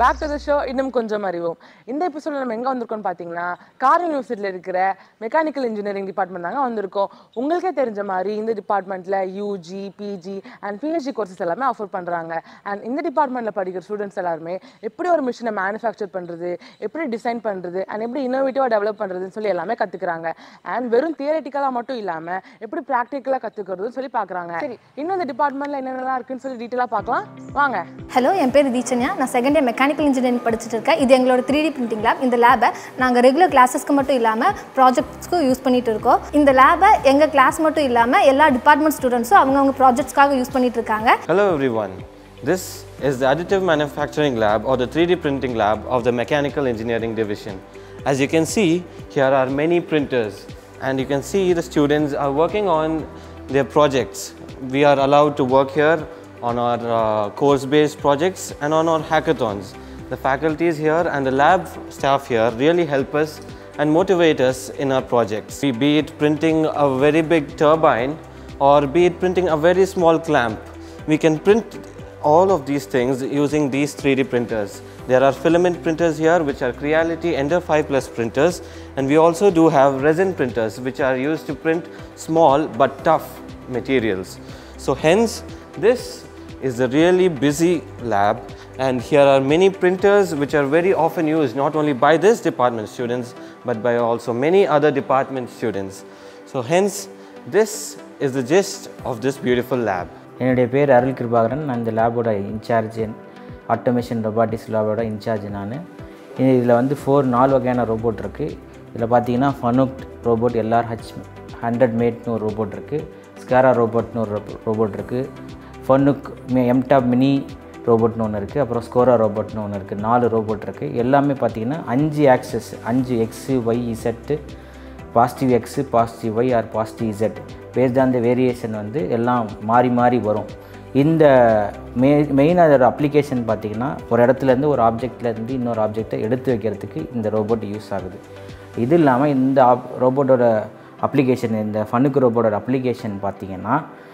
Back to the show இன்னும் கொஞ்சம் அறிவோம் இந்த எபிசோட நம்ம எங்கே வந்திருக்கோம்னு பார்த்தீங்கன்னா கார் யூனிவர்சிட்டியில் இருக்கிற மெக்கானிக்கல் இன்ஜினியரிங் டிபார்ட்மெண்ட் தாங்க வந்திருக்கோம் உங்களுக்கே தெரிஞ்ச மாதிரி இந்த டிபார்ட்மெண்ட்டில் UG PG and PhD courses எல்லாமே ஆஃபர் பண்ணுறாங்க அண்ட் இந்த டிபார்ட்மெண்ட்டில் படிக்கிற ஸ்டூடெண்ட்ஸ் எல்லாருமே எப்படி ஒரு மிஷினை மேனுஃபேக்சர் பண்ணுறது எப்படி டிசைன் பண்ணுறது அண்ட் எப்படி இன்னோவேட்டிவாக டெவலப் பண்ணுறதுன்னு சொல்லி எல்லாமே கற்றுக்குறாங்க அண்ட் வெறும் தியரட்டிக்கலாக மட்டும் இல்லாமல் எப்படி ப்ராக்டிக்கலாக கற்றுக்கிறதுன்னு சொல்லி பார்க்குறாங்க சரி இன்னும் இந்த டிபார்ட்மெண்ட்டில் என்னென்னலாம் இருக்குன்னு சொல்லி டீட்டெயிலாக பார்க்கலாம் வாங்க ஹலோ என் பேர் தீச்சன்யா நான் செகண்ட் இயர் மெக்கானிக்கல் இன்ஜினியரிங் படிச்சுட்டு இருக்கேன் இது எங்களோட த்ரீ டி பிரிண்டிங் லேப் இந்த லேபை நாங்கள் ரெகுலர் கிளாஸஸ்க்கு மட்டும் இல்லாமல் ப்ராஜெக்ட்ஸ்க்கும் யூஸ் பண்ணிட்டு இருக்கோம் இந்த லேபை எங்கள் கிளாஸ் மட்டும் இல்லாமல் எல்லா டிபார்ட்மெண்ட் ஸ்டூடெண்ட்ஸும் அவங்கவுங்க ப்ராஜெக்ட்ஸ்க்காக யூஸ் பண்ணிட்டு இருக்காங்க Hello everyone. This is the Additive Manufacturing Lab or the 3D Printing Lab of the Mechanical Engineering Division. As you can see, here are many printers and you can see the students are working on their projects. We are allowed to work here on our uh, course-based projects and on our hackathons. The faculties here and the lab staff here really help us and motivate us in our projects. Be be it printing a very big turbine or be it printing a very small clamp. We can print all of these things using these 3D printers. There are filament printers here which are Creality Ender 5 Plus printers and we also do have resin printers which are used to print small but tough materials. So hence this is a really busy lab and here are many printers which are very often used not only by this department students but by also many other department students. So hence this is the gist of this beautiful lab. என்னுடைய பேர் அருள் கிருபாகரன் நான் இந்த லேபோட incharge automation robotics லேபோட incharge நான் இதில் வந்து four நாலு வகையான ரோபோட் இருக்குது இதில் பார்த்தீங்கன்னா ஃபனுக் ரோபோட் எல்ஆர்ஹெச் ஹண்ட்ரட் மேட்னு ஒரு ரோபோட் இருக்குது ஸ்கேரா ரோபோட்னு ஒரு ரோபோட் இருக்குது ஃபனுக் எம்டாப் மினி ரோபோட்னு ஒன்று இருக்குது அப்புறம் ஸ்கோரா ரோபோட்னு ஒன்று இருக்குது நாலு ரோபோட் இருக்குது எல்லாமே பார்த்தீங்கன்னா அஞ்சு ஆக்சஸ் அஞ்சு X Y Z positive X positive Y or positive Z based on the variation வந்து எல்லாம் மாறி மாறி வரும் இந்த மெ மெயின் அதோட அப்ளிகேஷன் பார்த்திங்கன்னா ஒரு இடத்துலேருந்து ஒரு ஆப்ஜெக்ட்லேருந்து இன்னொரு ஆப்ஜெக்டை எடுத்து வைக்கிறதுக்கு இந்த ரோபோட் யூஸ் ஆகுது இது இல்லாமல் இந்த ஆப் ரோபோட்டோட அப்ளிகேஷன் இந்த ஃபனுக்கு ரோபோட்டோட அப்ளிகேஷன் பார்த்திங்கன்னா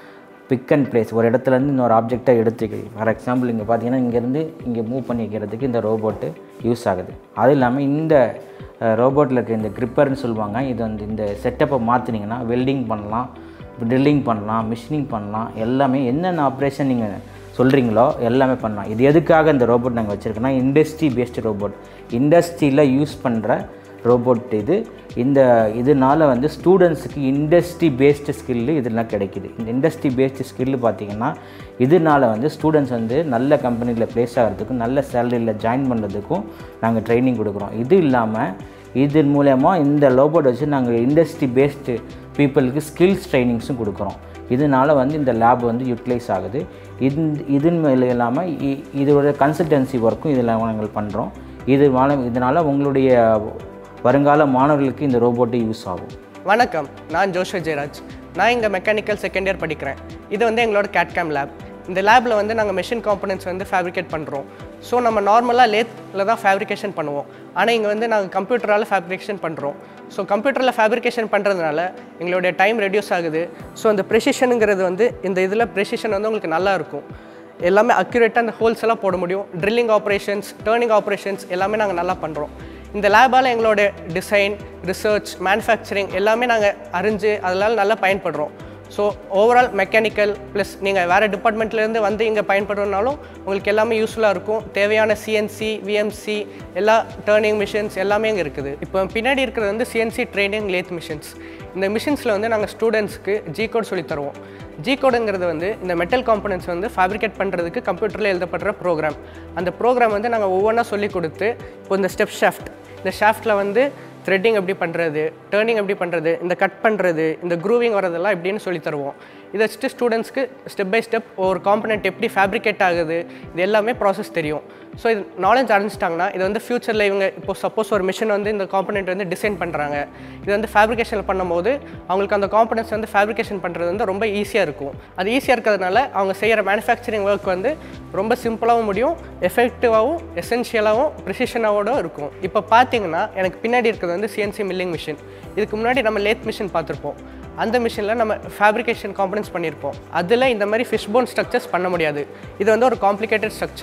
பிக் அண்ட் பிளேஸ் ஒரு இடத்துலேருந்து இன்னொரு ஆப்ஜெக்டை எடுத்து ஃபார் எக்ஸாம்பிள் இங்கே பார்த்தீங்கன்னா இங்கேருந்து இங்கே மூவ் பண்ணி வைக்கிறதுக்கு இந்த ரோபோட்டு யூஸ் ஆகுது அது இல்லாமல் இந்த ரோபோட்டில் இருக்க இந்த கிரிப்பர்னு சொல்லுவாங்க இது வந்து இந்த செட்டப்பை மாற்றினீங்கன்னா வெல்டிங் பண்ணலாம் ட்ரில்லிங் பண்ணலாம் மிஷினிங் பண்ணலாம் எல்லாமே என்னென்ன ஆப்ரேஷன் நீங்கள் சொல்கிறீங்களோ எல்லாமே பண்ணலாம் இது எதுக்காக இந்த ரோபோட் நாங்கள் வச்சுருக்கோன்னா இண்டஸ்ட்ரி பேஸ்டு ரோபோட் இண்டஸ்ட்ரியில் யூஸ் பண்ணுற ரோபோட் இது இந்த இதனால் வந்து ஸ்டூடெண்ட்ஸுக்கு இண்டஸ்ட்ரி பேஸ்டு ஸ்கில்லு இதெல்லாம் கிடைக்குது இந்த இண்டஸ்ட்ரி பேஸ்டு ஸ்கில்லு பார்த்திங்கன்னா இதனால் வந்து ஸ்டூடெண்ட்ஸ் வந்து நல்ல கம்பெனியில் ப்ளேஸ் ஆகிறதுக்கும் நல்ல சேலரியில் ஜாயின் பண்ணுறதுக்கும் நாங்கள் ட்ரைனிங் கொடுக்குறோம் இது இல்லாமல் இதன் மூலயமா இந்த ரோபோட் வச்சு நாங்கள் இண்டஸ்ட்ரி பேஸ்டு பீப்புளுக்கு ஸ்கில்ஸ் ட்ரைனிங்ஸும் கொடுக்குறோம் இதனால் வந்து இந்த லேப் வந்து யூட்டிலைஸ் ஆகுது இது இதன் மேலே இல்லாமல் இ- இதோட கன்சல்டன்சி ஒர்க்கும் இதில் நாங்கள் பண்ணுறோம் இது இதனால் உங்களுடைய வருங்கால மாணவர்களுக்கு இந்த ரோபோட்டு யூஸ் ஆகும் வணக்கம் நான் ஜோஷோ ஜெயராஜ் நான் இங்கே மெக்கானிக்கல் செகண்ட் இயர் படிக்கிறேன் இது வந்து எங்களோட கேட்கேம் லேப் இந்த லேபில் வந்து நாங்கள் மெஷின் காம்பனன்ட்ஸ் வந்து ஃபேப்ரிகேட் பண்ணுறோம் ஸோ நம்ம நார்மலாக லேத்தில் தான் ஃபேப்ரிகேஷன் பண்ணுவோம் ஆனால் இங்கே வந்து நாங்கள் கம்ப்யூட்டரால் ஃபேப்ரிகேஷன் பண்ணுறோம் ஸோ கம்ப்யூட்டரில் ஃபேப்ரிகேஷன் பண்ணுறதுனால எங்களுடைய டைம் ரெடியூஸ் ஆகுது ஸோ அந்த ப்ரெசிஷனுங்கிறது வந்து இந்த இதில் ப்ரெசிஷன் வந்து உங்களுக்கு நல்லா இருக்கும் எல்லாமே அக்யூரேட்டாக அந்த ஹோல்ஸ் எல்லாம் போட முடியும் ட்ரில்லிங் ஆப்ரேஷன்ஸ் டேர்னிங் ஆப்ரேஷன்ஸ் எல்லாமே நாங்கள் நல்லா பண்ணுறோம் இந்த லேபால் எங்களோட டிசைன் ரிசர்ச் மேனுஃபேக்சரிங் எல்லாமே நாங்கள் அறிஞ்சு அதனால் நல்லா பயன்படுறோம் ஸோ ஓவரால் மெக்கானிக்கல் ப்ளஸ் நீங்கள் வேறு டிபார்ட்மெண்ட்லேருந்து வந்து இங்கே பயன்படுறதுனாலும் உங்களுக்கு எல்லாமே யூஸ்ஃபுல்லாக இருக்கும் தேவையான சிஎன்சி விஎம்சி எல்லா டேர்னிங் மிஷின்ஸ் எல்லாமே இங்கே இருக்குது இப்போ பின்னாடி இருக்கிறது வந்து சிஎன்சி ட்ரைனிங் லேத் மிஷின்ஸ் இந்த மிஷின்ஸில் வந்து நாங்கள் ஸ்டூடெண்ட்ஸ்க்கு ஜி கோட் சொல்லி தருவோம் ஜி கோடுங்கிறது வந்து இந்த மெட்டல் காம்பனன்ட்ஸ் வந்து ஃபேப்ரிகேட் பண்ணுறதுக்கு கம்ப்யூட்டரில் எழுதப்படுற ப்ரோக்ராம் அந்த ப்ரோக்ராம் வந்து நாங்கள் ஒவ்வொன்றா சொல்லி கொடுத்து இப்போ இந்த ஸ்டெப் ஷாஃப்ட் இந்த ஷாஃப்ட்டில் வந்து த்ரெட்டிங் எப்படி பண்ணுறது டேர்னிங் எப்படி பண்ணுறது இந்த கட் பண்ணுறது இந்த க்ரூவிங் வரதெல்லாம் எப்படின்னு சொல்லி தருவோம் இதை வச்சுட்டு ஸ்டூடெண்ட்ஸ்க்கு ஸ்டெப் பை ஸ்டெப் ஒரு காம்பனெண்ட் எப்படி ஃபேப்ரிகேட் ஆகுது இது எல்லாமே ப்ராசஸ் தெரியும் ஸோ இது நாலேஜ் அடைஞ்சிட்டாங்கன்னா இது வந்து ஃப்யூச்சரில் இவங்க இப்போ சப்போஸ் ஒரு மிஷின் வந்து இந்த காம்பனெண்ட் வந்து டிசைன் பண்ணுறாங்க இது வந்து ஃபேப்ரிகேஷன் பண்ணும்போது அவங்களுக்கு அந்த காம்பனன்ட்ஸ் வந்து ஃபேப்ரிகேஷன் பண்ணுறது வந்து ரொம்ப ஈஸியாக இருக்கும் அது ஈஸியாக இருக்கிறதுனால அவங்க செய்கிற மேனுஃபேக்சரிங் ஒர்க் வந்து ரொம்ப சிம்பிளாகவும் முடியும் எஃபெக்டிவாகவும் எசென்ஷியலாகவும் ப்ரிசிஷனாகவும் இருக்கும் இப்போ பார்த்தீங்கன்னா எனக்கு பின்னாடி இருக்கிறது வந்து சிஎன்சி மில்லிங் மிஷின் இதுக்கு முன்னாடி நம்ம லேத் மிஷின் பார்த்துருப்போம் அந்த மிஷினில் நம்ம ஃபேப்ரிகேஷன் காம்பனன்ஸ் பண்ணியிருப்போம் அதில் இந்த மாதிரி ஃபிஷ் போன் ஸ்ட்ரக்சர்ஸ் பண்ண முடியாது இது வந்து ஒரு காம்ப்ளிகேட்டட் ஸ்ட்ரக்சர்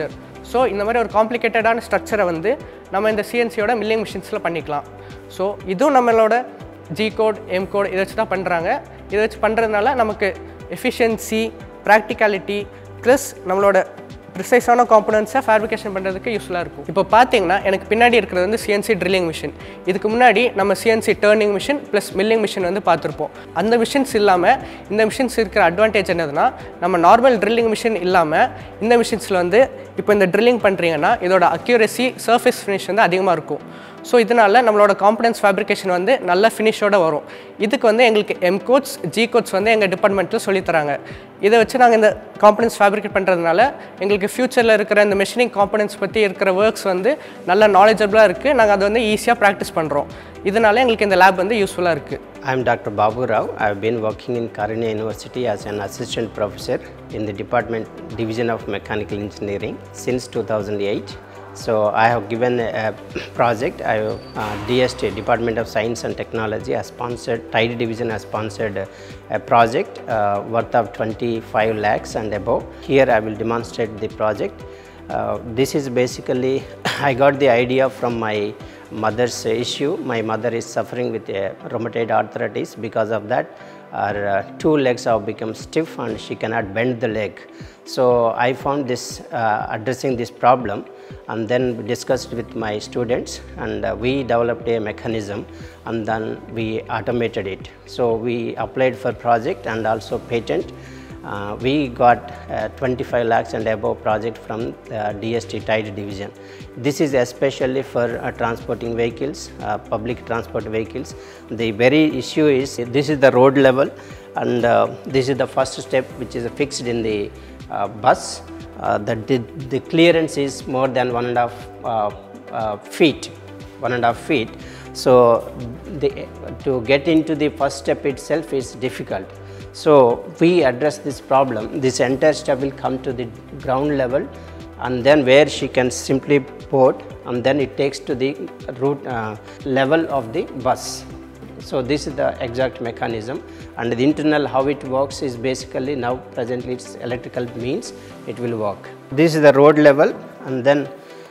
ஸோ இந்த மாதிரி ஒரு காம்ப்ளிகேட்டடான ஸ்ட்ரக்சரை வந்து நம்ம இந்த சிஎன்சியோட மில்லிங் மிஷின்ஸில் பண்ணிக்கலாம் ஸோ இதுவும் நம்மளோட ஜி கோட் எம் கோட் இதை வச்சு தான் பண்ணுறாங்க இதை வச்சு பண்ணுறதுனால நமக்கு எஃபிஷியன்சி ப்ராக்டிகாலிட்டி ப்ளஸ் நம்மளோட ப்ரிசைஸான காம்பனன்ட்ஸை ஃபேப்ரிகேஷன் பண்ணுறதுக்கு யூஸ்ஃபுல்லாக இருக்கும் இப்போ பார்த்தீங்கன்னா எனக்கு பின்னாடி இருக்கிறது வந்து சிஎன்சி ட்ரில்லிங் மிஷின் இதுக்கு முன்னாடி நம்ம CNC turning machine plus milling machine வந்து பார்த்துருப்போம் அந்த மிஷின்ஸ் இல்லாமல் இந்த மிஷின்ஸ் இருக்கிற அட்வான்டேஜ் என்னதுன்னா நம்ம நார்மல் ட்ரில்லிங் மிஷின் இல்லாமல் இந்த மிஷின்ஸில் வந்து இப்போ இந்த ட்ரில்லிங் பண்ணுறீங்கன்னா இதோட அக்யூரசி சர்ஃபேஸ் ஃபினிஷ் வந்து அதிகமாக இருக்கும் ஸோ இதனால் நம்மளோட காம்பனன்ஸ் ஃபேப்ரிகேஷன் வந்து நல்ல ஃபினிஷோட வரும் இதுக்கு வந்து எங்களுக்கு எம் கோட்ஸ் ஜி கோட்ஸ் வந்து எங்கள் டிபார்ட்மெண்ட்டில் சொல்லித்தராங்க இதை வச்சு நாங்கள் இந்த காம்பனன்ஸ் ஃபேப்ரிகேட் பண்ணுறதுனால எங்களுக்கு ஃப்யூச்சரில் இருக்கிற இந்த மெஷினிங் காம்பனன்ஸ் பற்றி இருக்கிற ஒர்க்ஸ் வந்து நல்ல நாலேஜபிளாக இருக்குது நாங்கள் அதை வந்து ஈஸியாக ப்ராக்டிஸ் பண்ணுறோம் இதனால எங்களுக்கு இந்த லேப் வந்து யூஸ்ஃபுல்லாக இருக்குது I am Dr. Babu Rao. I have been working in Karunya University as an assistant professor in the department division of mechanical engineering since 2008. So I have given a project. I have, uh, DST Department of Science and Technology has sponsored. Tide Division has sponsored a project uh, worth of 25 lakhs and above. Here I will demonstrate the project. Uh, this is basically I got the idea from my mother's issue. My mother is suffering with a rheumatoid arthritis. Because of that, her uh, two legs have become stiff and she cannot bend the leg. So I found this uh, addressing this problem and then we discussed with my students and uh, we developed a mechanism and then we automated it. So we applied for project and also patent. Uh, we got uh, 25 lakhs and above project from the DST Tide division. This is especially for uh, transporting vehicles, uh, public transport vehicles. The very issue is this is the road level and uh, this is the first step which is fixed in the uh, bus. Uh, the, the, the clearance is more than one and a half uh, uh, feet, one and a half feet. So the, to get into the first step itself is difficult. So we address this problem. This entire step will come to the ground level and then where she can simply port and then it takes to the root uh, level of the bus. So this is the exact mechanism and the internal how it works is basically now presently it's electrical means it will work. This is the road level and then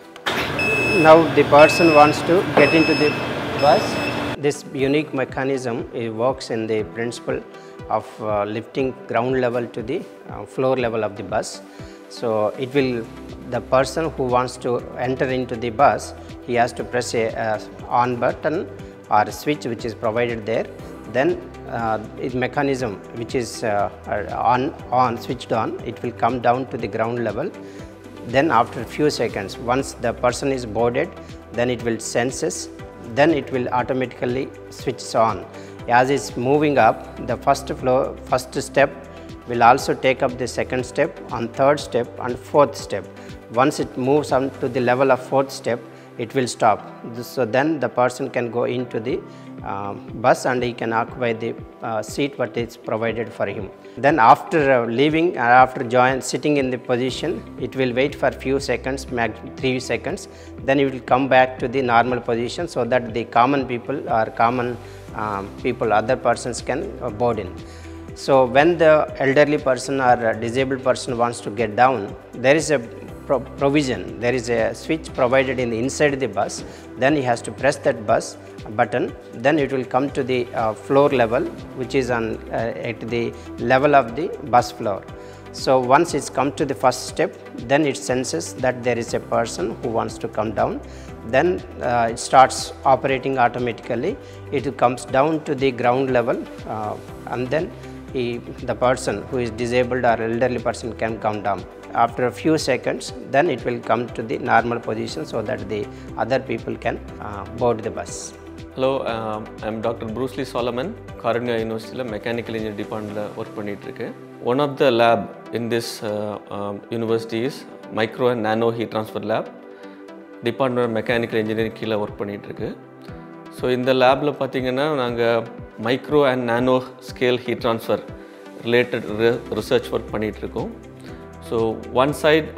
now the person wants to get into the bus. This unique mechanism it works in the principle of uh, lifting ground level to the uh, floor level of the bus. So it will the person who wants to enter into the bus he has to press a, uh, on button or a switch which is provided there then uh, it mechanism which is uh, on on switched on it will come down to the ground level then after a few seconds once the person is boarded then it will senses then it will automatically switch on as it's moving up the first floor first step will also take up the second step and third step and fourth step once it moves on to the level of fourth step it will stop so then the person can go into the uh, bus and he can occupy the uh, seat what is provided for him then after uh, leaving uh, after join sitting in the position it will wait for few seconds max 3 seconds then it will come back to the normal position so that the common people or common um, people other persons can uh, board in so when the elderly person or a disabled person wants to get down there is a pro- provision there is a switch provided in the inside the bus then he has to press that bus button then it will come to the uh, floor level which is on uh, at the level of the bus floor so once it's come to the first step then it senses that there is a person who wants to come down then uh, it starts operating automatically it comes down to the ground level uh, and then he, the person who is disabled or elderly person can come down after a few seconds then it will come to the normal position so that the other people can uh, board the bus hello I'm doctor Brucely Solomon Karunya யூனிவர்சிட்டியில் mechanical engineer டிபார்ட்மெண்ட்டில் work பண்ணிகிட்ருக்கேன் one of the lab in this university is micro and nano heat transfer lab department mechanical engineering கீழே work பண்ணிகிட்ருக்கு so இந்த லேபில் பார்த்தீங்கன்னா நாங்கள் micro and nano scale heat transfer related research work பண்ணிகிட்ருக்கோம் so one side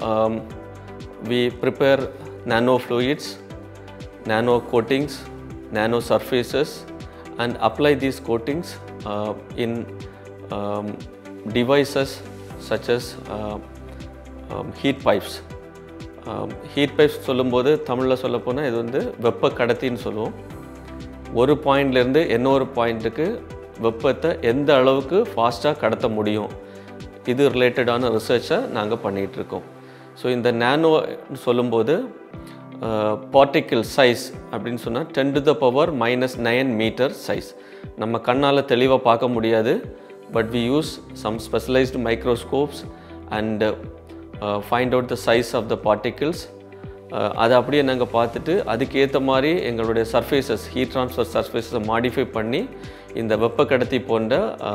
we prepare nano fluids nano coatings, nano surfaces, and apply these coatings uh, in um, devices such as uh, um, heat pipes. Heat pipes சொல்லும்போது தமிழில் சொல்லப்போனால் இது வந்து வெப்ப கடத்தின்னு சொல்லுவோம் ஒரு பாயிண்ட்லேருந்து இன்னொரு பாயிண்ட்டுக்கு வெப்பத்தை எந்த அளவுக்கு ஃபாஸ்ட்டாக கடத்த முடியும் இது ரிலேட்டடான ரிசர்ச்சை நாங்கள் பண்ணிகிட்ருக்கோம் ஸோ இந்த நேனோ சொல்லும்போது பார்ட்டிக்கிள் சைஸ் அப்படின்னு சொன்னால் ten to the power minus nine metre size நம்ம கண்ணால் தெளிவாக பார்க்க முடியாது but we use some specialised microscopes and find out the size of the particles அதை அப்படியே நாங்கள் பார்த்துட்டு அதுக்கேற்ற மாதிரி எங்களுடைய சர்ஃபேசஸ் ஹீட் ட்ரான்ஸ்ஃபர் சர்ஃபேஸை மாடிஃபை பண்ணி இந்த வெப்ப கடத்தி போன்ற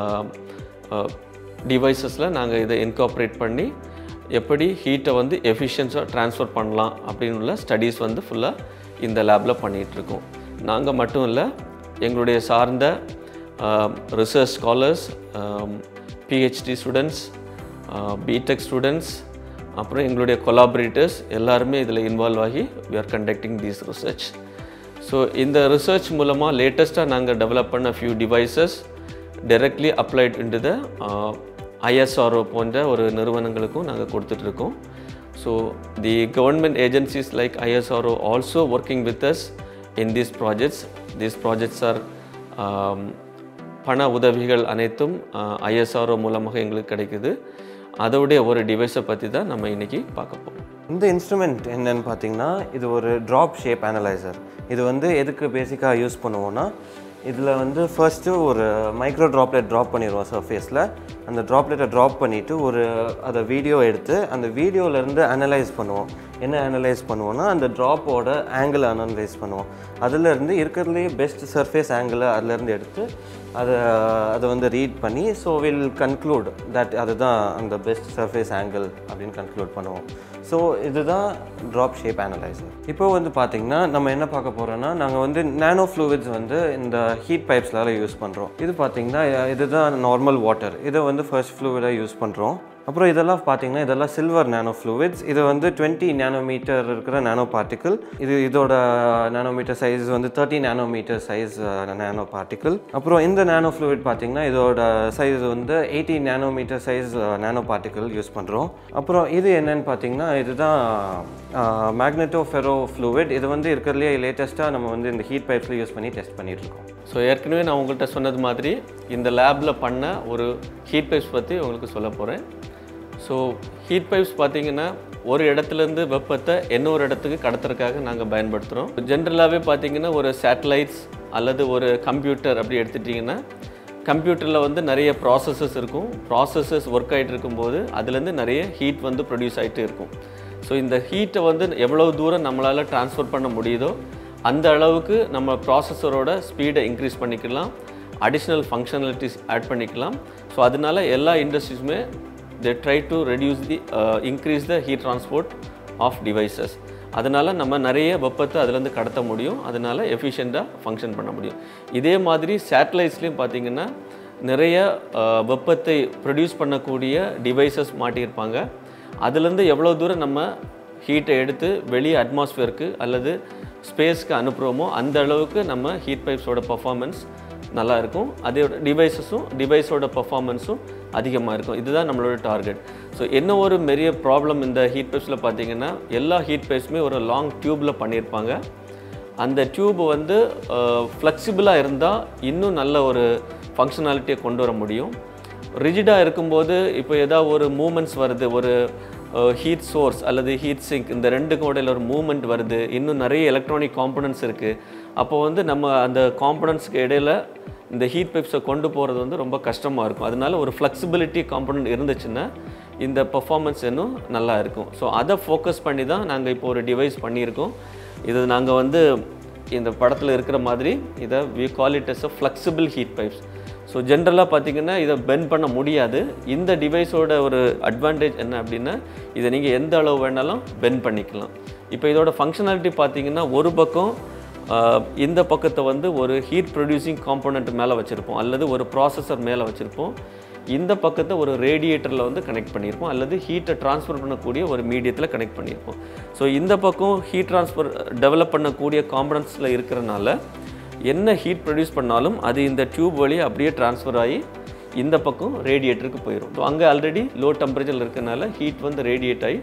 டிவைசஸில் நாங்கள் இதை இன்கார்ப்ரேட் பண்ணி எப்படி ஹீட்டை வந்து எஃபிஷியன்ஸாக ட்ரான்ஸ்ஃபர் பண்ணலாம் அப்படின்னு உள்ள ஸ்டடீஸ் வந்து ஃபுல்லாக இந்த லேபில் பண்ணிகிட்ருக்கோம் நாங்கள் மட்டும் இல்லை எங்களுடைய சார்ந்த research scholars PhD students BTech students அப்புறம் எங்களுடைய கொலாபரேட்டர்ஸ் எல்லாருமே இதில் இன்வால்வ் ஆகி we are conducting these research so இந்த ரிசர்ச் மூலமாக லேட்டஸ்ட்டாக நாங்கள் டெவலப் பண்ண few devices directly applied into the ISRO போன்ற ஒரு நிறுவனங்களுக்கும் நாங்கள் கொடுத்துட்ருக்கோம் so the government agencies like ISRO also working with us in these projects these projects are பண உதவிகள் அனைத்தும் ஐஎஸ்ஆர்ஓ மூலமாக எங்களுக்கு கிடைக்குது அதோடைய ஒரு டிவைஸை பற்றி தான் நம்ம இன்றைக்கி பார்க்க போகிறோம் இந்த இன்ஸ்ட்ருமெண்ட் என்னன்னு பார்த்தீங்கன்னா இது ஒரு ட்ராப் ஷேப் அனலைசர் இது வந்து எதுக்கு பேசிக்காக யூஸ் பண்ணுவோம்னா இதில் வந்து ஃபர்ஸ்ட்டு ஒரு மைக்ரோ ட்ராப்லெட் ட்ராப் பண்ணிடுவோம் சர்ஃபேஸில் அந்த ட்ராப்லெட்டை ட்ராப் பண்ணிவிட்டு ஒரு அதை வீடியோ எடுத்து அந்த வீடியோலேருந்து அனலைஸ் பண்ணுவோம் என்ன அனலைஸ் பண்ணுவோம்னா அந்த ட்ராப்போட ஆங்கிள் அனலைஸ் பண்ணுவோம் அதுலேருந்து இருக்கிறதுலேயே பெஸ்ட் சர்ஃபேஸ் ஆங்கிளை அதுலேருந்து எடுத்து அதை அதை வந்து ரீட் பண்ணி ஸோ வில் கன்க்ளூட் தட் அதுதான் அந்த பெஸ்ட் சர்ஃபேஸ் ஆங்கிள் அப்படின்னு கன்க்ளூட் பண்ணுவோம் ஸோ இதுதான் ட்ராப் ஷேப் அனலைசர் இப்போ வந்து பார்த்திங்கன்னா நம்ம என்ன பார்க்க போகிறோம்னா நாங்கள் வந்து நானோ ஃப்ளூவிட்ஸ் வந்து இந்த ஹீட் பைப்ஸ்லால யூஸ் பண்ணுறோம் இது பார்த்திங்கன்னா இதுதான் நார்மல் வாட்டர் இதை வந்து ஃபர்ஸ்ட் ஃப்ளூவிடாக யூஸ் பண்ணுறோம் அப்புறம் இதெல்லாம் பார்த்தீங்கன்னா இதெல்லாம் சில்வர் நானோ ஃப்ளூவிட்ஸ் இது வந்து டுவெண்ட்டி நானோமீட்டர் இருக்கிற நானோ பார்ட்டிக்கிள் இது இதோட நானோமீட்டர் சைஸ் வந்து thirty nanometre size nano particle அப்புறம் இந்த நானோ ஃப்ளூவிட் பார்த்தீங்கன்னா இதோட சைஸ் வந்து eighty nanometre size nano particle use பண்ணுறோம் அப்புறம் இது என்னன்னு பார்த்தீங்கன்னா இதுதான் மேக்னெட்டோ ஃபெரோ ஃப்ளூவிட் இது வந்து இருக்கிறதுலே லேட்டஸ்ட்டாக நம்ம வந்து இந்த ஹீட் பைப்ஸில் யூஸ் பண்ணி டெஸ்ட் பண்ணிட்டு இருக்கோம் ஸோ ஏற்கனவே நான் உங்கள்கிட்ட சொன்னது மாதிரி இந்த லேபில் பண்ண ஒரு ஹீட் பைப்ஸ் பற்றி உங்களுக்கு சொல்ல போகிறேன் ஸோ ஹீட் பைப்ஸ் பார்த்தீங்கன்னா ஒரு இடத்துலேருந்து வெப்பத்தை இன்னொரு இடத்துக்கு கடத்துறதுக்காக நாங்கள் பயன்படுத்துகிறோம் ஜென்ரலாகவே பார்த்தீங்கன்னா ஒரு சேட்டலைட்ஸ் அல்லது ஒரு கம்ப்யூட்டர் அப்படி எடுத்துட்டிங்கன்னா கம்ப்யூட்டரில் வந்து நிறைய ப்ராசஸஸ் இருக்கும் ப்ராசஸஸ் ஒர்க் ஆகிட்டு இருக்கும்போது அதுலேருந்து நிறைய ஹீட் வந்து ப்ரொடியூஸ் ஆகிட்டு இருக்கும் ஸோ இந்த ஹீட்டை வந்து எவ்வளோ தூரம் நம்மளால் ட்ரான்ஸ்ஃபர் பண்ண முடியுதோ அந்த அளவுக்கு நம்ம ப்ராசஸரோட ஸ்பீடை இன்க்ரீஸ் பண்ணிக்கலாம் அடிஷ்னல் ஃபங்க்ஷனாலிட்டிஸ் ஆட் பண்ணிக்கலாம் ஸோ அதனால எல்லா இண்டஸ்ட்ரீஸுமே they try to reduce the increase the heat transport of devices அதனால் நம்ம நிறைய வெப்பத்தை அதுலேருந்து கடத்த முடியும் அதனால் எஃபிஷியண்ட்டாக ஃபங்க்ஷன் பண்ண முடியும் இதே மாதிரி சேட்டலைட்ஸ்லேயும் பார்த்தீங்கன்னா நிறைய வெப்பத்தை ப்ரொடியூஸ் பண்ணக்கூடிய டிவைசஸ் மாட்டியிருப்பாங்க அதுலேருந்து எவ்வளோ தூரம் நம்ம ஹீட்டை எடுத்து வெளியே அட்மாஸ்ஃபியருக்கு அல்லது ஸ்பேஸ்க்கு அனுப்புகிறோமோ அந்த அளவுக்கு நம்ம ஹீட் பைப்ஸோட பர்ஃபார்மன்ஸ் நல்லா இருக்கும் அதோட டிவைசஸும் டிவைஸோட பர்ஃபார்மன்ஸும் அதிகமாக இருக்கும் இதுதான் நம்மளோட டார்கெட் ஸோ என்ன ஒரு பெரிய ப்ராப்ளம் இந்த ஹீட் பைப்ஸில் பார்த்தீங்கன்னா எல்லா ஹீட் பைப்ஸுமே ஒரு லாங் டியூப்பில் பண்ணியிருப்பாங்க அந்த டியூப் வந்து ஃப்ளெக்சிபிளாக இருந்தால் இன்னும் நல்ல ஒரு ஃபங்க்ஷனாலிட்டியை கொண்டு வர முடியும் ரிஜிடாக இருக்கும்போது இப்போ ஏதாவது ஒரு மூமெண்ட்ஸ் வருது ஒரு ஹீட் சோர்ஸ் அல்லது ஹீட் சிங்க் இந்த ரெண்டுக்கும் இடையில ஒரு மூமெண்ட் வருது இன்னும் நிறைய எலக்ட்ரானிக் காம்பனன்ட்ஸ் இருக்குது அப்போ வந்து நம்ம அந்த காம்பனன்ட்ஸ்க்கு இடையில இந்த ஹீட் பைப்ஸை கொண்டு போகிறது வந்து ரொம்ப கஷ்டமாக இருக்கும் அதனால ஒரு ஃப்ளெக்சிபிலிட்டி காம்பனன்ட் இருந்துச்சுன்னா இந்த பர்ஃபார்மன்ஸ் இன்னும் நல்லா இருக்கும் ஸோ அதை ஃபோக்கஸ் பண்ணி தான் நாங்கள் இப்போ ஒரு டிவைஸ் பண்ணியிருக்கோம் இது நாங்கள் வந்து இந்த படத்தில் இருக்கிற மாதிரி இதை we call it as a flexible heat pipes so ஜென்ரலாக பார்த்தீங்கன்னா இதை பெண்ட் பண்ண முடியாது இந்த டிவைஸோட ஒரு அட்வான்டேஜ் என்ன அப்படின்னா இதை நீங்கள் எந்த அளவு வேணாலும் பெண்ட் பண்ணிக்கலாம் இப்போ இதோட ஃபங்க்ஷனாலிட்டி பார்த்தீங்கன்னா ஒரு பக்கம் ஆஹ், இந்த பக்கத்தை வந்து ஒரு ஹீட் ப்ரொடியூசிங் காம்போனன்ட் மேலே வச்சுருப்போம் அல்லது ஒரு ப்ராசஸர் மேலே வச்சுருப்போம் இந்த பக்கத்தை ஒரு ரேடியேட்டரில் வந்து கனெக்ட் பண்ணியிருப்போம் அல்லது ஹீட்டை ட்ரான்ஸ்ஃபர் பண்ணக்கூடிய ஒரு மீடியத்தில் கனெக்ட் பண்ணியிருப்போம் ஸோ இந்த பக்கம் ஹீட் ட்ரான்ஸ்ஃபர் டெவலப் பண்ணக்கூடிய காம்பனன்ட்ஸில் இருக்கிறனால என்ன ஹீட் ப்ரொடியூஸ் பண்ணாலும் அது இந்த டியூப் வழியாக அப்படியே ட்ரான்ஸ்ஃபர் ஆகி இந்த பக்கம் ரேடியேட்டருக்கு போயிடும் ஸோ அங்கே ஆல்ரெடி லோ டெம்பரேச்சரில் இருக்கனால ஹீட் வந்து ரேடியேட் ஆகி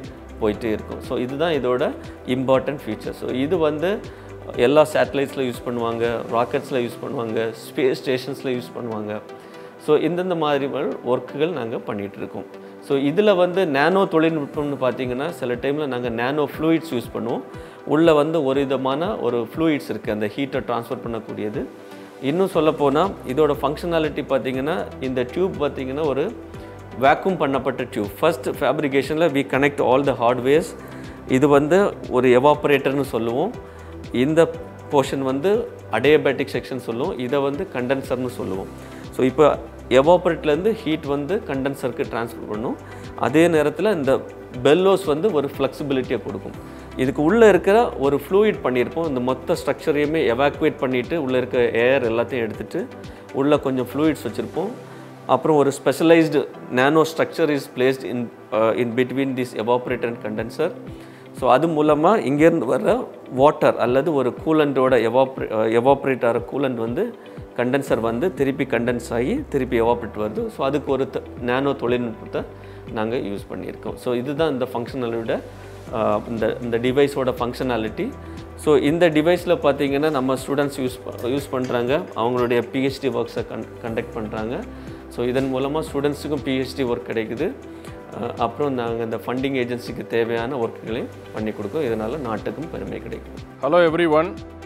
போயிட்டே இருக்கும் ஸோ இதுதான் இதோட இம்பார்ட்டன்ட் ஃபீச்சர் ஸோ இது வந்து எல்லா சேட்டலைட்ஸில் யூஸ் பண்ணுவாங்க ராக்கெட்ஸில் யூஸ் பண்ணுவாங்க ஸ்பேஸ் ஸ்டேஷன்ஸில் யூஸ் பண்ணுவாங்க ஸோ இந்தந்த மாதிரி ஒர்க்குகள் நாங்கள் பண்ணிகிட்ருக்கோம் ஸோ இதில் வந்து நேனோ தொழில்நுட்பம்னு பார்த்தீங்கன்னா சில டைமில் நாங்கள் நேனோ ஃப்ளூயிட்ஸ் யூஸ் பண்ணுவோம் உள்ளே வந்து ஒரு விதமான ஒரு ஃப்ளூயிட்ஸ் இருக்குது அந்த ஹீட்டை ட்ரான்ஸ்ஃபர் பண்ணக்கூடியது இன்னும் சொல்லப்போனால் இதோட ஃபங்க்ஷனாலிட்டி பார்த்தீங்கன்னா இந்த டியூப் பார்த்தீங்கன்னா ஒரு வேக்யூம் பண்ணப்பட்ட டியூப் ஃபர்ஸ்ட் ஃபேப்ரிகேஷனில் we connect all the hardwares இது வந்து ஒரு எவாப்ரேட்டர்னு சொல்லுவோம் இந்த போர்ஷன் வந்து அடையபேட்டிக் செக்ஷன் சொல்லுவோம் இதை வந்து கண்டென்சர்னு சொல்லுவோம் ஸோ இப்போ எவாப்ரேட்லேருந்து ஹீட் வந்து கண்டென்சருக்கு ட்ரான்ஸ்ஃபர் பண்ணும் அதே நேரத்தில் இந்த பெல்லோஸ் வந்து ஒரு ஃப்ளெக்சிபிலிட்டியை கொடுக்கும் இதுக்கு உள்ளே இருக்கிற ஒரு ஃப்ளூயிட் பண்ணியிருப்போம் இந்த மொத்த ஸ்ட்ரக்சரையுமே எவாக்குவேட் பண்ணிவிட்டு உள்ளே இருக்க ஏர் எல்லாத்தையும் எடுத்துகிட்டு உள்ளே கொஞ்சம் ஃப்ளூயிட்ஸ் வச்சுருப்போம் அப்புறம் ஒரு specialised nano structure is placed in in between this evaporator and condenser so அது மூலமாக இங்கேருந்து வர்ற வாட்டர் அல்லது ஒரு கூலண்டோட எவாப்ரே எவாப்ரேட் ஆகிற கூலண்ட் வந்து கண்டென்சர் வந்து திருப்பி கண்டென்ஸ் ஆகி திருப்பி எவாப்ரேட் வருது ஸோ அதுக்கு ஒரு நேனோ தொழில்நுட்பத்தை நாங்கள் யூஸ் பண்ணியிருக்கோம் ஸோ இதுதான் இந்த ஃபங்க்ஷனலோட இந்த இந்த டிவைஸோட ஃபங்க்ஷனாலிட்டி ஸோ இந்த டிவைஸில் பார்த்தீங்கன்னா நம்ம ஸ்டூடெண்ட்ஸ் யூஸ் யூஸ் பண்ணுறாங்க அவங்களுடைய பிஹெச்டி ஒர்க்ஸை கன் கண்டக்ட் பண்ணுறாங்க ஸோ இதன் மூலமாக ஸ்டூடெண்ட்ஸுக்கும் பிஹெச்டி ஒர்க் கிடைக்குது அஹ் அப்புறம் நாங்கள் இந்த ஃபண்டிங் ஏஜென்சிக்கு தேவையான ஒர்க்குகளையும் பண்ணி கொடுக்கோம் இதனால் நாட்டுக்கும் பெருமை கிடைக்கும் ஹலோ எவ்ரி ஒன்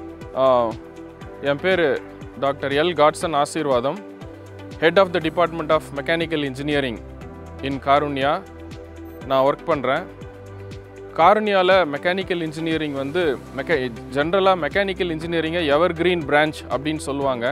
என் பேர் doctor L Godson Asirvatham head of the department of mechanical engineering in Karunya நான் ஒர்க் பண்ணுறேன் காருண்யாவில் மெக்கானிக்கல் இன்ஜினியரிங் வந்து மெக்கா ஜென்ரலாக மெக்கானிக்கல் இன்ஜினியரிங்கை எவர் கிரீன் பிரான்ச் அப்படின்னு சொல்லுவாங்க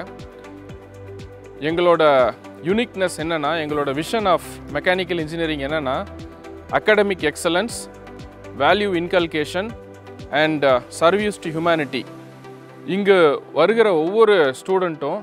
எங்களோட யூனிக்னஸ் என்னென்னா எங்களோட விஷன் ஆஃப் மெக்கானிக்கல் இன்ஜினியரிங் என்னென்னா academic excellence value inculcation and service to humanity இங்கு வருகிற ஒவ்வொரு ஸ்டூடெண்ட்டும்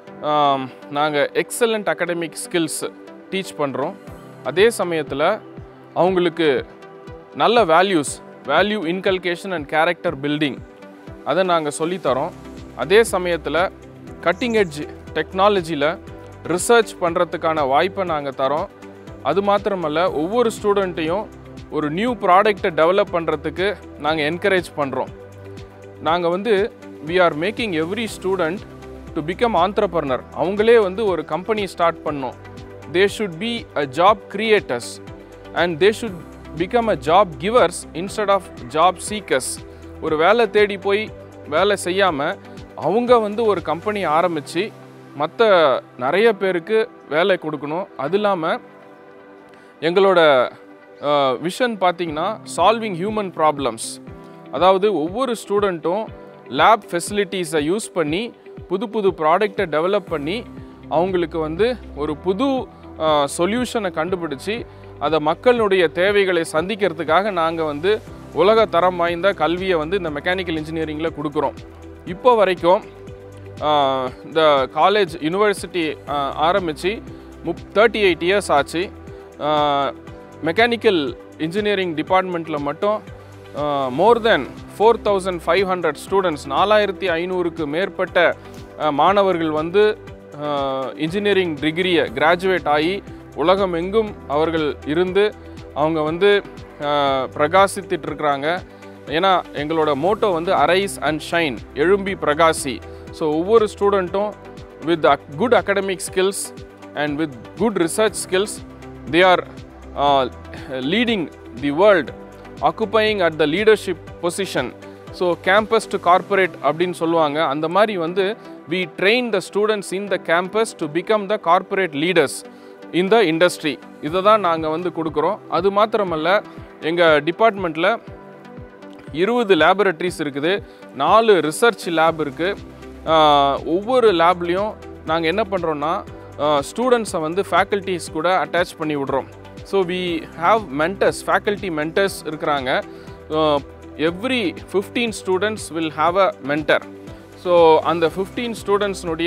நாங்கள் எக்ஸலண்ட் அகாடமிக் ஸ்கில்ஸ் டீச் பண்ணுறோம் அதே சமயத்தில் அவங்களுக்கு நல்ல values value inculcation and character building அதை நாங்கள் சொல்லித்தரோம் அதே சமயத்தில் கட்டிங் எட்ஜ் டெக்னாலஜியில் ரிசர்ச் பண்ணுறதுக்கான வாய்ப்பை நாங்கள் தரோம் அது மாத்திரமல்ல ஒவ்வொரு ஸ்டூடெண்ட்டையும் ஒரு நியூ ப்ராடக்டை டெவலப் பண்ணுறதுக்கு நாங்கள் என்கரேஜ் பண்ணுறோம் நாங்கள் வந்து we are making every student to become entrepreneur அவங்களே வந்து ஒரு கம்பெனி ஸ்டார்ட் பண்ணோம் they should be a job creators and they should become a job givers instead of job seekers ஒரு வேலை தேடி போய் வேலை செய்யாமல் அவங்க வந்து ஒரு கம்பெனி ஆரம்பித்து மற்ற நிறைய பேருக்கு வேலை கொடுக்கணும் அது இல்லாமல் எங்களோட விஷன் பார்த்தீங்கன்னா சால்விங் ஹியூமன் ப்ராப்ளம்ஸ் அதாவது ஒவ்வொரு ஸ்டூடெண்ட்டும் லேப் ஃபெசிலிட்டிஸை யூஸ் பண்ணி புது புது ப்ராடக்டை டெவலப் பண்ணி அவங்களுக்கு வந்து ஒரு புது சொல்யூஷனை கண்டுபிடிச்சி அதை மக்களுடைய தேவைகளை சந்திக்கிறதுக்காக நாங்கள் வந்து உலக தரம் வாய்ந்த கல்வியை வந்து இந்த மெக்கானிக்கல் இன்ஜினியரிங்கில் கொடுக்குறோம் இப்போ வரைக்கும் ஆஹ், இந்த காலேஜ் யூனிவர்சிட்டி ஆரம்பித்து முப் தேர்ட்டி எயிட் இயர்ஸ் ஆச்சு மெக்கானிக்கல் இன்ஜினியரிங் டிபார்ட்மெண்ட்டில் மட்டும் more than four thousand five hundred students நாலாயிரத்தி ஐநூறுக்கு மேற்பட்ட ஆஹ், மாணவர்கள் வந்து இன்ஜினியரிங் டிகிரியை கிராஜுவேட் ஆகி உலகம் எங்கும் அவர்கள் இருந்து அவங்க வந்து ஆஹ், பிரகாசித்துட்டு இருக்கிறாங்க ஏன்னா எங்களோட மோட்டோ வந்து அரைஸ் அண்ட் ஷைன் எழும்பி பிரகாசி ஸோ ஒவ்வொரு ஸ்டூடெண்ட்டும் with good academic skills and with good research skills they are leading the world occupying at the leadership position so campus to corporate அப்படின்னு சொல்லுவாங்க அந்த மாதிரி வந்து we train the students in the campus to become the corporate leaders in the industry இதை தான் நாங்கள் வந்து கொடுக்குறோம் அது மாத்திரமல்ல எங்கள் டிபார்ட்மெண்ட்டில் இருபது லேபரட்டரிஸ் இருக்குது நாலு ரிசர்ச் லேப் இருக்குது ஒவ்வொரு லேப்லேயும் நாங்கள் என்ன பண்ணுறோன்னா ஸ்டூடெண்ட்ஸை வந்து ஃபேக்கல்ட்டிஸ் கூட அட்டாச் பண்ணி விடுறோம் so we have mentors faculty mentors இருக்கிறாங்க every fifteen students will have a mentor so அந்த ஃபிஃப்டீன் ஸ்டூடெண்ட்ஸ்னுடைய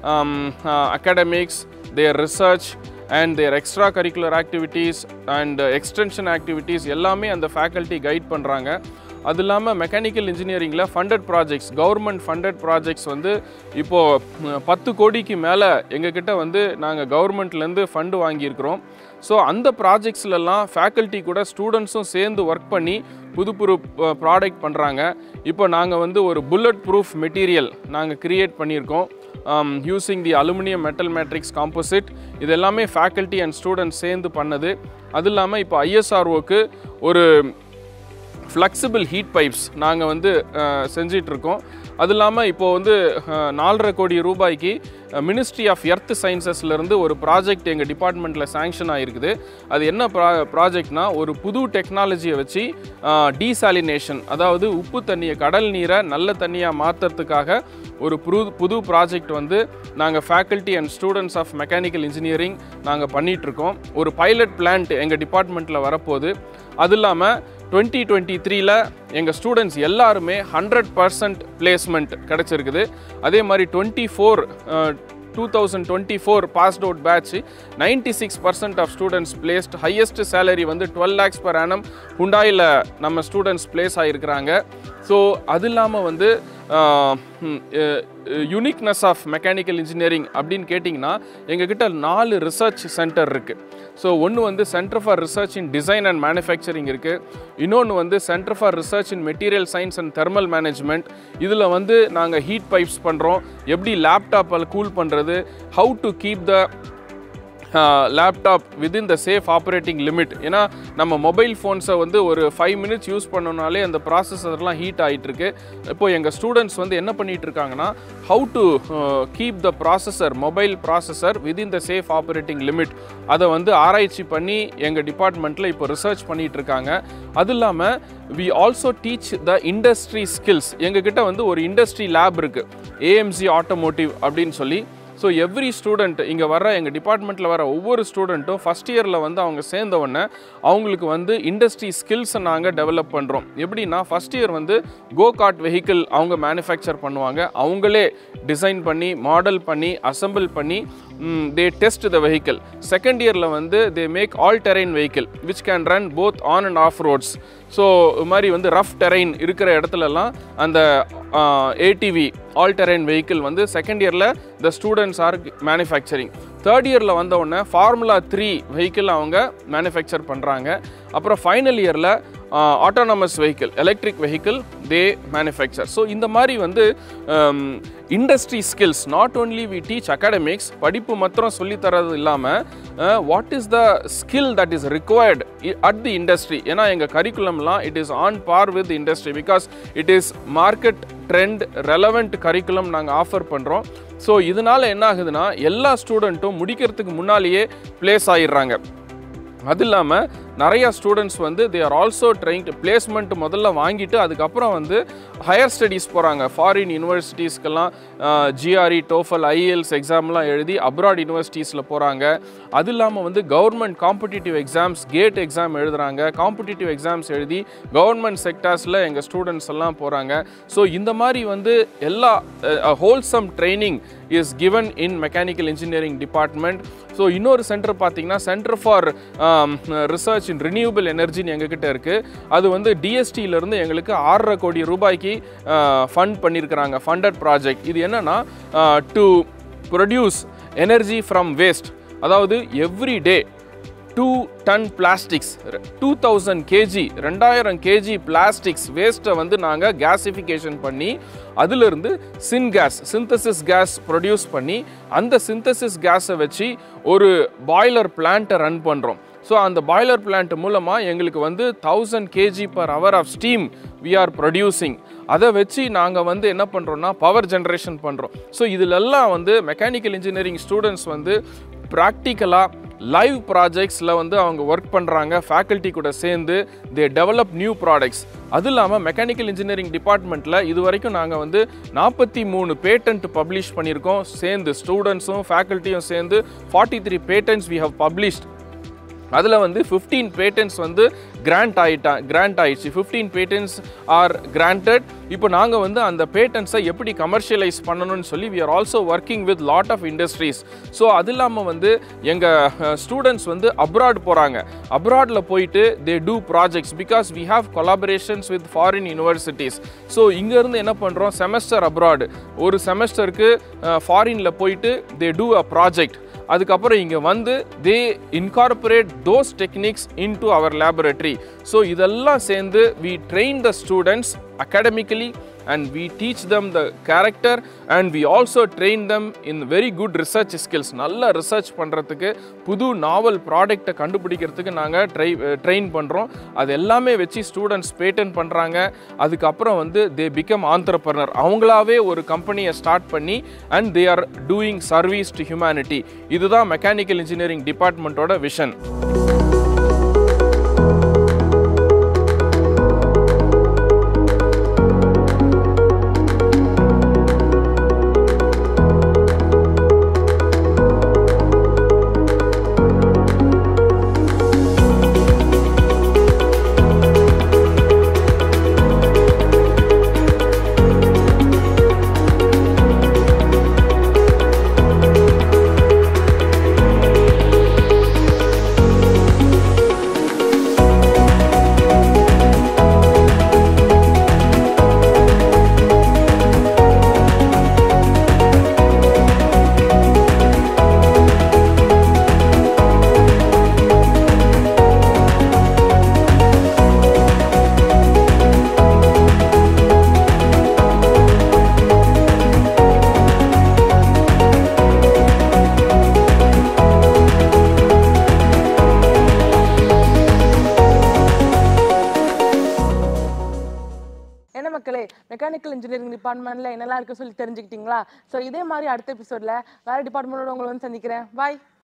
academics their research and their extra curricular activities and extension activities எல்லாமே அந்த ஃபேக்கல்ட்டி கைட் பண்ணுறாங்க அது இல்லாமல் மெக்கானிக்கல் இன்ஜினியரிங்கில் funded projects government funded projects வந்து இப்போது பத்து கோடிக்கு மேலே எங்ககிட்ட வந்து நாங்கள் கவர்மெண்ட்லேருந்து ஃபண்டு வாங்கியிருக்கிறோம் ஸோ அந்த ப்ராஜெக்ட்ஸ்லலாம் ஃபேக்கல்ட்டி கூட ஸ்டூடெண்ட்ஸும் சேர்ந்து ஒர்க் பண்ணி புது புது ப்ராடக்ட் பண்ணுறாங்க இப்போ நாங்கள் வந்து ஒரு புல்லட் ப்ரூஃப் மெட்டீரியல் நாங்கள் க்ரியேட் பண்ணியிருக்கோம் using the aluminium metal matrix composite இது எல்லாமே ஃபேக்கல்ட்டி அண்ட் ஸ்டூடெண்ட்ஸ் சேர்ந்து பண்ணது அது இல்லாமல் இப்போ ஐஎஸ்ஆர்ஓக்கு ஒரு ஃப்ளெக்சிபிள் ஹீட் பைப்ஸ் நாங்கள் வந்து செஞ்சிட்ருக்கோம் அது இல்லாமல் இப்போது வந்து அஹ், நாலரை கோடி ரூபாய்க்கு மினிஸ்ட்ரி ஆஃப் எர்த் சயின்சஸ்லேருந்து ஒரு ப்ராஜெக்ட் எங்கள் டிபார்ட்மெண்ட்டில் சேங்ஷன் ஆகிருக்குது அது என்ன ப்ரா ப்ராஜெக்ட்னா ஒரு புது டெக்னாலஜியை வச்சு டீசாலினேஷன் அதாவது உப்பு தண்ணியை கடல் நீரை நல்ல தண்ணியாக மாற்றுறதுக்காக ஒரு புது புது ப்ராஜெக்ட் வந்து நாங்கள் faculty and students of mechanical engineering நாங்கள் பண்ணிகிட்ருக்கோம் ஒரு பைலட் பிளான்ட் எங்கள் டிபார்ட்மெண்ட்டில் வரப்போகுது அது இல்லாமல் டுவெண்ட்டி டுவெண்ட்டி த்ரீல எங்கள் ஸ்டூடெண்ட்ஸ் எல்லாருமே ஹண்ட்ரட் பர்சன்ட் பிளேஸ்மெண்ட் கிடச்சிருக்குது அதே மாதிரி twenty four two thousand twenty four passed out batch ninety six percent of students placed highest salary வந்து டுவெல் லேக்ஸ் per annum ஹுண்டாயில் நம்ம ஸ்டூடெண்ட்ஸ் பிளேஸ் ஆகிருக்கிறாங்க ஸோ அது இல்லாமல் வந்து யூனிக்னஸ் ஆஃப் மெக்கானிக்கல் இன்ஜினியரிங் அப்படின்னு கேட்டிங்கன்னா எங்ககிட்ட நாலு ரிசர்ச் சென்டர் இருக்குது ஸோ ஒன்று வந்து centre for research in design and manufacturing இருக்குது இன்னொன்று வந்து centre for research in material science and thermal management இதில் வந்து நாங்கள் ஹீட் பைப்ஸ் பண்ணுறோம் எப்படி லேப்டாப்பில் கூல் பண்ணுறது how to keep the laptop within the safe operating limit ஏன்னா நம்ம மொபைல் ஃபோன்ஸை வந்து ஒரு ஃபைவ் மினிட்ஸ் யூஸ் பண்ணோனாலே அந்த ப்ராசஸர்லாம் ஹீட் ஆகிட்டு இருக்கு இப்போ எங்கள் ஸ்டூடெண்ட்ஸ் வந்து என்ன பண்ணிட்டு இருக்காங்கன்னா how to keep the processor mobile processor within the safe operating limit அதை வந்து ஆராய்ச்சி பண்ணி எங்கள் டிபார்ட்மெண்ட்டில் இப்போ ரிசர்ச் பண்ணிட்டு இருக்காங்க அது இல்லாமல் we also teach the industry skills எங்ககிட்ட வந்து ஒரு இண்டஸ்ட்ரி லேப் இருக்குது ஏஎம்சி ஆட்டோமோட்டிவ் அப்படின்னு சொல்லி ஸோ எவ்ரி ஸ்டூடெண்ட் இங்கே வர எங்கள் டிபார்ட்மெண்ட்டில் வர ஒவ்வொரு ஸ்டூடெண்ட்டும் ஃபஸ்ட் இயரில் வந்து அவங்க சேர்ந்த உடனே அவங்களுக்கு வந்து இண்டஸ்ட்ரி ஸ்கில்ஸை நாங்கள் டெவலப் பண்ணுறோம் எப்படின்னா ஃபஸ்ட் இயர் வந்து கோ கார்ட் வெஹிக்கிள் அவங்க மேனுஃபேக்சர் பண்ணுவாங்க அவங்களே டிசைன் பண்ணி மாடல் பண்ணி அசெம்பிள் பண்ணி they test the vehicle second இயரில் வந்து they make all terrain vehicle which can run both on and off roads so இது மாதிரி வந்து ரஃப் டெரைன் இருக்கிற இடத்துலலாம் அந்த ஏடிவி ஆல் டெரைன் வெஹிக்கிள் வந்து செகண்ட் இயரில் the students are manufacturing third இயரில் வந்த உடனே ஃபார்முலா த்ரீ வெஹிக்கிள் அவங்க மேனுஃபேக்சர் பண்ணுறாங்க அப்புறம் ஃபைனல் இயரில் autonomous vehicle electric vehicle they manufacture so இந்த மாதிரி வந்து industry skills not only we teach academics படிப்பு மாத்திரம் சொல்லித்தரது இல்லாமல் what is the skill that is required at the industry ஏன்னா எங்கள் கரிக்குலம்லாம் it is on par with industry because it is market trend relevant curriculum நாங்கள் ஆஃபர் பண்ணுறோம் so இதனால் என்ன ஆகுதுன்னா எல்லா ஸ்டூடெண்ட்டும் முடிக்கிறதுக்கு முன்னாலேயே ப்ளேஸ் ஆயிடுறாங்க அது இல்லாமல் நிறைய ஸ்டூடெண்ட்ஸ் வந்து they are also trying to placement முதல்ல வாங்கிட்டு அதுக்கப்புறம் வந்து ஹையர் ஸ்டடீஸ் போகிறாங்க ஃபாரின் யூனிவர்சிட்டிஸ்க்கெல்லாம் ஜிஆர்இ டோஃபல் ஐஎல்ஸ் எக்ஸாம்லாம் எழுதி அப்ராட் யூனிவர்சிட்டிஸில் போகிறாங்க அது இல்லாமல் வந்து government competitive exams GATE exam எழுதுறாங்க காம்படிட்டிவ் எக்ஸாம்ஸ் எழுதி கவர்மெண்ட் செக்டார்ஸில் எங்கள் ஸ்டூடெண்ட்ஸ் எல்லாம் போகிறாங்க ஸோ இந்த மாதிரி வந்து எல்லா wholesome training is given in mechanical engineering department so இன்னொரு சென்டர் பார்த்தீங்கன்னா centre for research in renewable எனர்ஜின்னு எங்ககிட்ட இருக்குது அது வந்து டிஎஸ்டியிலேருந்து எங்களுக்கு ஆறரை கோடி ரூபாய்க்கு ஃபண்ட் பண்ணியிருக்கிறாங்க ஃபண்டட் ப்ராஜெக்ட் இது என்னென்னா to produce energy from waste அதாவது every day two ton plastics two thousand KG ரெண்டாயிரம் கேஜி பிளாஸ்டிக்ஸ் வேஸ்ட்டை வந்து நாங்கள் கேஸிஃபிகேஷன் பண்ணி அதிலிருந்து syn gas synthesis gas produce பண்ணி அந்த சிந்தசிஸ் கேஸை வச்சு ஒரு பாய்லர் பிளான்ட்டை ரன் பண்ணுறோம் ஸோ அந்த பாய்லர் பிளான்ட் மூலமாக எங்களுக்கு வந்து thousand KG per hour of steam we are producing அதை வச்சு நாங்கள் வந்து என்ன பண்ணுறோன்னா பவர் ஜென்ரேஷன் பண்ணுறோம் ஸோ இதிலெல்லாம் வந்து மெக்கானிக்கல் இன்ஜினியரிங் ஸ்டூடெண்ட்ஸ் வந்து ப்ராக்டிக்கலாக லைவ் ப்ராஜெக்ட்ஸில் வந்து அவங்க ஒர்க் பண்ணுறாங்க ஃபேக்கல்ட்டி கூட சேர்ந்து தே டெவலப் நியூ ப்ராடக்ட்ஸ் அது இல்லாமல் மெக்கானிக்கல் இன்ஜினியரிங் டிபார்ட்மெண்ட்டில் இது வரைக்கும் நாங்கள் வந்து நாற்பத்தி மூணு பேட்டன்ட் பப்ளிஷ் பண்ணியிருக்கோம் சேர்ந்து ஸ்டூடெண்ட்ஸும் ஃபேக்கல்ட்டியும் சேர்ந்து forty three patents we have published அதில் வந்து ஃபிஃப்டீன் பேட்டன்ட்ஸ் வந்து கிராண்ட் ஆயிட்டா கிராண்ட் ஆயிடுச்சு ஃபிஃப்டீன் பேட்டன்ஸ் ஆர் கிராண்டட் இப்போ நாங்கள் வந்து அந்த பேட்டன்ஸை எப்படி கமர்ஷியலைஸ் பண்ணணும்னு சொல்லி we are also working with lot of industries so அது இல்லாமல் வந்து எங்கள் ஸ்டூடெண்ட்ஸ் வந்து அப்ராட் போகிறாங்க அப்ராடில் போயிட்டு they do projects because we have collaborations with foreign universities so இங்கேருந்து என்ன பண்ணுறோம் செமஸ்டர் அப்ராட் ஒரு செமஸ்டருக்கு ஃபாரினில் போயிட்டு தே டூ அ ப்ராஜெக்ட் அதுக்கப்புறம் இங்கே வந்து they incorporate those techniques into our laboratory so இதெல்லாம் சேர்ந்து we train the students academically and we teach them the character and we also train them in very good research skills நல்ல research பண்ணுறதுக்கு புது நாவல் ப்ராடக்டை கண்டுபிடிக்கிறதுக்கு நாங்கள் try train பண்ணுறோம் அது எல்லாமே வச்சு ஸ்டூடெண்ட்ஸ் பேட்டன் பண்ணுறாங்க அதுக்கப்புறம் வந்து தே பிகம் ஆண்டர்பர்னர் அவங்களாவே ஒரு கம்பெனியை ஸ்டார்ட் பண்ணி and they are doing service to humanity இதுதான் மெக்கானிக்கல் இன்ஜினியரிங் டிபார்ட்மெண்ட்டோட விஷன் என்ன மக்களே மெக்கானிக்கல் இன்ஜினியரிங் டிபார்ட்மெண்ட்ல என்னெல்லாம் இருக்கு சொல்லி தெரிஞ்சுக்கிட்டீங்களா ஸோ இதே மாதிரி அடுத்த எபிசோட்ல வேற டிபார்ட்மெண்டோட உங்களை வந்து சந்திக்கிறேன் பாய்